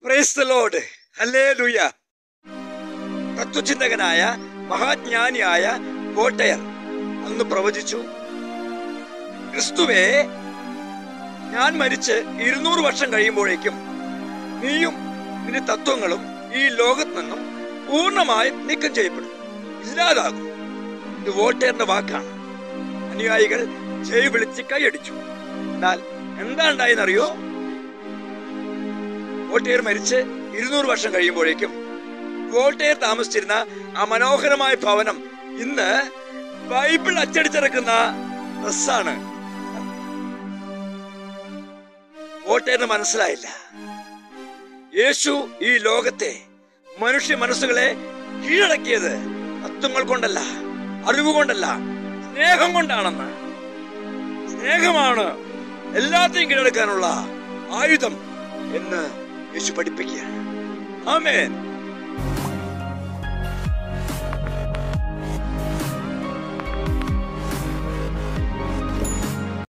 price the lord hallelujah തത്വചിന്തകനായ മഹാജ്ഞാനിയായ Voltaire അന്ന് പ്രവചിച്ചു ക്രിസ്തുവേ ഞാൻ മരിച്ച് ഇരുന്നൂറ് വർഷം കഴിയുമ്പോഴേക്കും നീയും നിന്റെ തത്വങ്ങളും ഈ ലോകത്ത് നിന്നും പൂർണ്ണമായും നീക്കം ചെയ്യപ്പെടും ഇല്ലാതാകും ഇത് വോട്ടയറിന്റെ വാക്കാണ് അനുയായികൾ ജയ് വിളിച്ച് കൈയടിച്ചു എന്നാൽ എന്താ ഉണ്ടായെന്നറിയോ വോൾട്ടയർ മരിച്ച് ഇരുന്നൂറ് വർഷം കഴിയുമ്പോഴേക്കും വോൾട്ടയർ താമസിച്ചിരുന്ന ആ മനോഹരമായ ഭവനം ഇന്ന് ബൈബിൾ അച്ചടിച്ചിറക്കുന്ന പ്രസ്സാണ് വോൾട്ടയറിന് മനസ്സിലായില്ല യേശു ഈ ലോകത്തെ മനുഷ്യ മനസ്സുകളെ കീഴടക്കിയത് തത്വങ്ങൾ കൊണ്ടല്ല അറിവ് കൊണ്ടല്ല സ്നേഹം കൊണ്ടാണെന്ന് സ്നേഹമാണ് എല്ലാത്തെയും കീഴടക്കാനുള്ള ആയുധം എന്ന് യേശു പഠിപ്പിക്കുകയാണ് ആമേൻ